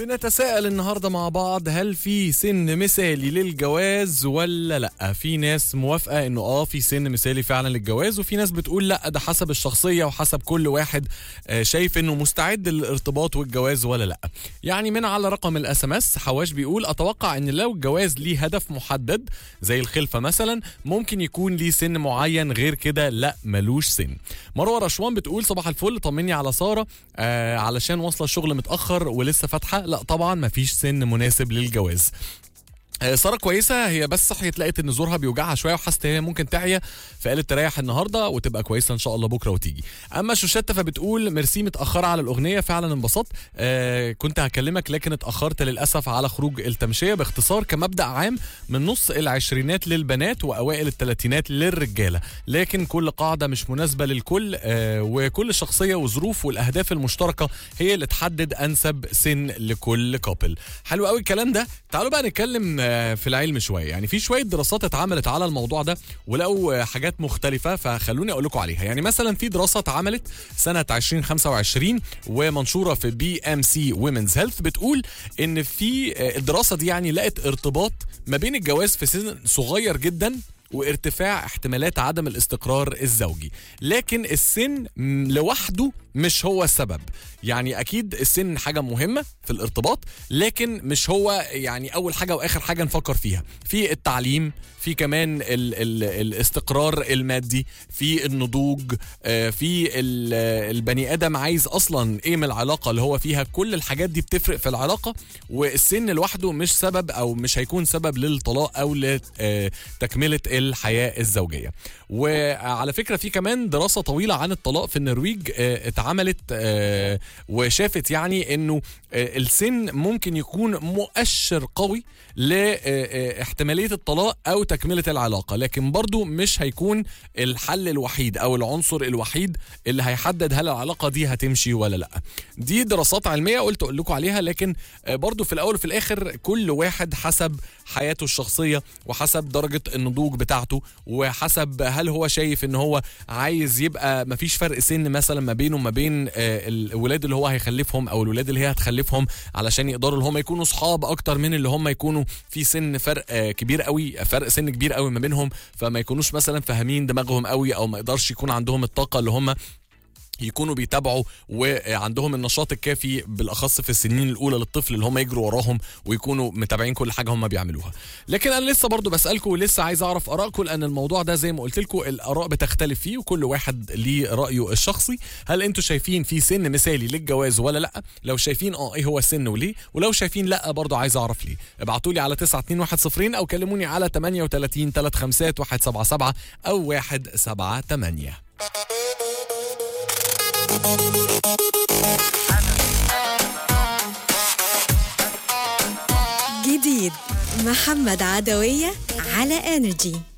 بنتساءل النهارده مع بعض هل في سن مثالي للجواز ولا لا في ناس موافقه انه اه في سن مثالي فعلا للجواز وفي ناس بتقول لا ده حسب الشخصيه وحسب كل واحد آه، شايف انه مستعد للارتباط والجواز ولا لا يعني من على رقم الاس ام اس حواش بيقول اتوقع ان لو الجواز ليه هدف محدد زي الخلفه مثلا ممكن يكون ليه سن معين غير كده لا ملوش سن مروه رشوان بتقول صباح الفل طمني على ساره آه علشان واصله الشغل متاخر ولسه فاتحه لا طبعا مفيش سن مناسب للجواز آه، ساره كويسه هي بس صحيت لقيت ان زورها بيوجعها شويه وحست هي ممكن تعيا فقالت تريح النهارده وتبقى كويسه ان شاء الله بكره وتيجي اما شوشته فبتقول ميرسي متاخره على الاغنيه فعلا انبسطت آه كنت هكلمك لكن اتاخرت للاسف على خروج التمشيه باختصار كمبدا عام من نص العشرينات للبنات واوائل الثلاثينات للرجاله لكن كل قاعده مش مناسبه للكل آه وكل شخصيه وظروف والاهداف المشتركه هي اللي تحدد انسب سن لكل كابل حلو قوي الكلام ده تعالوا بقى نتكلم آه، في العلم شويه يعني في شويه دراسات اتعملت على الموضوع ده ولقوا آه، حاجات مختلفه فخلوني اقول لكم عليها يعني مثلا في دراسه اتعملت سنه 2025 ومنشوره في بي ام سي ويمنز هيلث بتقول ان في آه، الدراسه دي يعني لقت ارتباط ما بين الجواز في سن صغير جدا وارتفاع احتمالات عدم الاستقرار الزوجي لكن السن م- لوحده مش هو السبب يعني اكيد السن حاجه مهمه في الارتباط لكن مش هو يعني اول حاجه واخر حاجه نفكر فيها في التعليم في كمان ال ال الاستقرار المادي في النضوج آه، في ال- آه، البني ادم عايز اصلا ايه من العلاقه اللي هو فيها كل الحاجات دي بتفرق في العلاقه والسن لوحده مش سبب او مش هيكون سبب للطلاق او لتكمله الحياه الزوجيه وعلى فكره في كمان دراسه طويله عن الطلاق في النرويج آه، اتعملت آه، وشافت يعني انه آه، السن ممكن يكون مؤشر قوي لاحتماليه الطلاق او تكمله العلاقه لكن برضو مش هيكون الحل الوحيد او العنصر الوحيد اللي هيحدد هل العلاقه دي هتمشي ولا لا دي دراسات علميه قلت اقول لكم عليها لكن آه، برضو في الاول وفي الاخر كل واحد حسب حياته الشخصيه وحسب درجه النضوج بتاعته وحسب هل هو شايف ان هو عايز يبقى مفيش فرق سن مثلا ما بينه وما بين آه، الولاد اللي هو هيخلفهم او الولاد اللي هي هتخلفهم علشان يقدروا اللي هم يكونوا صحاب اكتر من اللي هم يكونوا في سن فرق آه، كبير قوي فرق سن كبير قوي ما بينهم فما يكونوش مثلا فاهمين دماغهم قوي او ما يقدرش يكون عندهم الطاقه اللي هم يكونوا بيتابعوا وعندهم النشاط الكافي بالاخص في السنين الاولى للطفل اللي هم يجروا وراهم ويكونوا متابعين كل حاجه هم بيعملوها لكن انا لسه برضو بسالكم ولسه عايز اعرف ارائكم لان الموضوع ده زي ما قلت لكم الاراء بتختلف فيه وكل واحد ليه رايه الشخصي هل انتوا شايفين في سن مثالي للجواز ولا لا لو شايفين اه ايه هو السن وليه ولو شايفين لا برضو عايز اعرف ليه ابعتوا لي على 921 او كلموني على 38 35 177 او 178 جديد محمد عدوية على انرجي